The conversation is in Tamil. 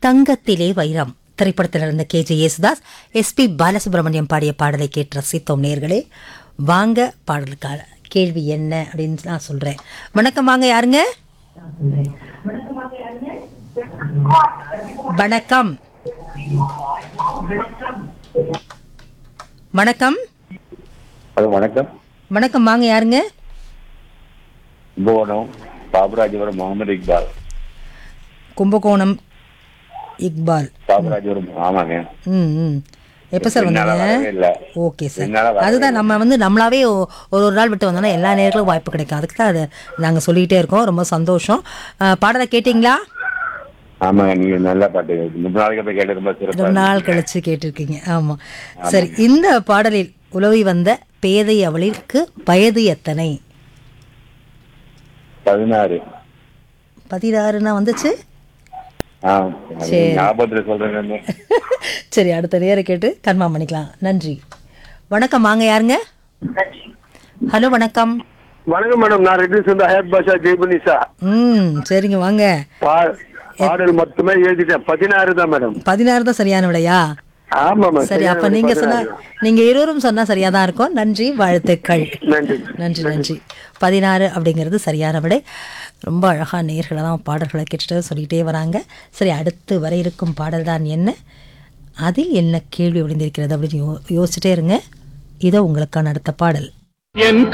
தங்கத்திலே வைரம் திரைப்படத்தில் இருந்த K J Yesudas SP Balasubrahmanyam பாடிய பாடலை கேட்டு ரசித்தோம் நேர்களே வாங்க பாடலுக்கான கேள்வி என்ன அப்படின்னு நான் சொல்றேன் வணக்கம் வாங்க யாருங்க வணக்கம் வணக்கம் ஹலோ வணக்கம் வணக்கம் வாங்க யாருங்க கும்பகோணம் பாபராஜபுரம் முகமது இக்பால் கும்பகோணம் இக்பால் பாபராஜபுரம் ஆமாங்க ம் ம் எப்போ சார் என்னால வந்தீங்க வரவே இல்ல. ஓகே சார் என்னால வரவே அதுதான் நம்ம வந்து நம்மளாவே ஒ- ஒரு ஒரு நாள் விட்டு வந்தோம்னா எல்லா நேரங்களும் வாய்ப்பு கிடைக்கும் அதுக்கு தான் அதை நாங்கள் சொல்லிகிட்டே இருக்கோம் ரொம்ப சந்தோஷம் அஹ், பாடலை கேட்டிங்களா ஆமாங்க நீங்க நல்ல பாட்டு முப்பது நாளைக்கு போய் கேட்டு ரொம்ப சிறப்பா ரொம்ப நாள் கழிச்சு கேட்டிருக்கீங்க ஆமாம் சரி இந்த பாடலில் உலவி வந்த பேதை அவளிற்கு வயது எத்தனை பதினாறு பதினாறுனா வந்துச்சு ஆ அது ஞாபகத்துல சொல்றேங்க சரி அடுத்த நேரம் கேட்டு கன்ஃபார்ம் பண்ணிக்கலாம் நன்றி வணக்கம் வாங்க யாருங்க ஹலோ வணக்கம் வணக்கம் மேடம் நான் ரெட்டி சேர்ந்த ஹயத் பாஷா ஜெய்பனிசா ம் சரிங்க வாங்க பாடல் மொத்தமே எழுதிட்டேன் பதினாறு தான் மேடம் பதினாறு தான் சரியான விடையா ஆமா மேம் சரி அப்ப நீங்க சொன்ன நீங்க இருவரும் சொன்னா சரியா தான் இருக்கும் நன்றி வாழ்த்துக்கள் நன்றி நன்றி நன்றி பதினாறு அப்படிங்கிறது சரியான விடை ரொம்ப அழகா நேர்களை தான் பாடல்களை கேட்டுட்டு சொல்லிட்டே வராங்க சரி அடுத்து வர இருக்கும் பாடல் தான் என்ன அதில் என்ன கேள்வி விழுந்திருக்கிறது அப்படின்னு யோ யோசிச்சுட்டே இருங்க இதோ உங்களுக்கான அடுத்த பாடல் என்